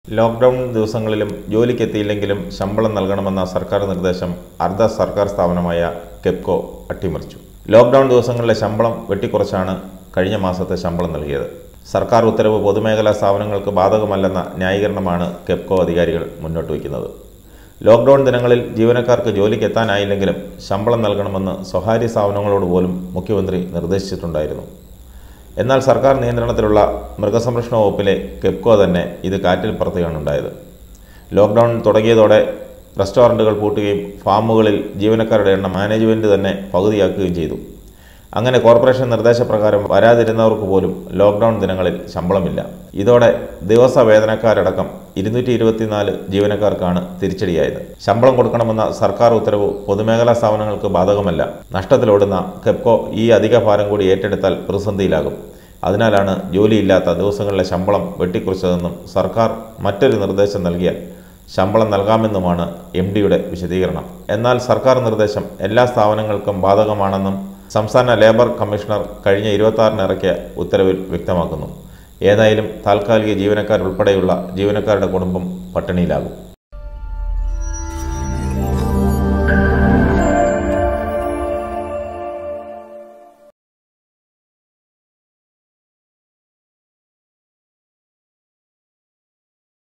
lockdown ദിവസങ്ങളിലും ജോലിക്കെത്തിയില്ലെങ്കിലും ശമ്പളം നൽകണമെന്ന സർക്കാർ നിർദ്ദേശം അർദ്ധ സർക്കാർ സ്ഥാപനമായ കെപ്കോ അട്ടിമറിച്ചു ലോക്ക്ഡൌൺ ദിവസങ്ങളിലെ ശമ്പളം വെട്ടിക്കുറച്ചാണ് കഴിഞ്ഞ മാസത്തെ ശമ്പളം നൽകിയത് സർക്കാർ ഉത്തരവ് പൊതുമേഖലാ സ്ഥാപനങ്ങൾക്ക് ബാധകമല്ലെന്ന ന്യായീകരണമാണ് കെപ്കോ അധികാരികൾ മുന്നോട്ട് വയ്ക്കുന്നത് ലോക്ക്ഡൌൺ ദിനങ്ങളിൽ ജീവനക്കാർക്ക് ജോലിക്ക് എത്താനായില്ലെങ്കിലും ശമ്പളം നൽകണമെന്ന് സ്വകാര്യ സ്ഥാപനങ്ങളോട് പോലും മുഖ്യമന്ത്രി നിർദ്ദേശിച്ചിട്ടുണ്ടായിരുന്നു എന്നാൽ സർക്കാർ നിയന്ത്രണത്തിലുള്ള മൃഗസംരക്ഷണ വകുപ്പിലെ കെപ്കോ തന്നെ ഇത് കാറ്റിൽ പറത്തുകയാണ് ഉണ്ടായത് ലോക്ക്ഡൗൺ തുടങ്ങിയതോടെ റെസ്റ്റോറൻറ്റുകൾ പൂട്ടുകയും ഫാമുകളിൽ ജീവനക്കാരുടെ എണ്ണം മാനേജ്മെൻറ്റ് തന്നെ പകുതിയാക്കുകയും ചെയ്തു അങ്ങനെ കോർപ്പറേഷൻ നിർദ്ദേശപ്രകാരം വരാതിരുന്നവർക്ക് പോലും ലോക്ക്ഡൗൺ ദിനങ്ങളിൽ ശമ്പളമില്ല ഇതോടെ ദിവസ വേതനക്കാരടക്കം ഇരുന്നൂറ്റി ഇരുപത്തിനാല് ജീവനക്കാർക്കാണ് തിരിച്ചടിയായത് ശമ്പളം കൊടുക്കണമെന്ന സർക്കാർ ഉത്തരവ് പൊതുമേഖലാ സ്ഥാപനങ്ങൾക്ക് ബാധകമല്ല നഷ്ടത്തിലോടുന്ന കെപ്കോ ഈ അധിക ഭാരം കൂടി ഏറ്റെടുത്താൽ പ്രതിസന്ധിയിലാകും അതിനാലാണ് ജോലിയില്ലാത്ത ദിവസങ്ങളിലെ ശമ്പളം വെട്ടിക്കുറിച്ചതെന്നും സർക്കാർ മറ്റൊരു നിർദ്ദേശം നൽകിയാൽ ശമ്പളം നൽകാമെന്നുമാണ് എം ഡിയുടെ വിശദീകരണം എന്നാൽ സർക്കാർ നിർദ്ദേശം എല്ലാ സ്ഥാപനങ്ങൾക്കും ബാധകമാണെന്നും സംസ്ഥാന ലേബർ കമ്മീഷണർ കഴിഞ്ഞ ഇരുപത്തി ഇറക്കിയ ഉത്തരവിൽ വ്യക്തമാക്കുന്നു ഏതായാലും താൽക്കാലിക ജീവനക്കാരുൾപ്പെടെയുള്ള ജീവനക്കാരുടെ കുടുംബം പട്ടിണിയിലാകും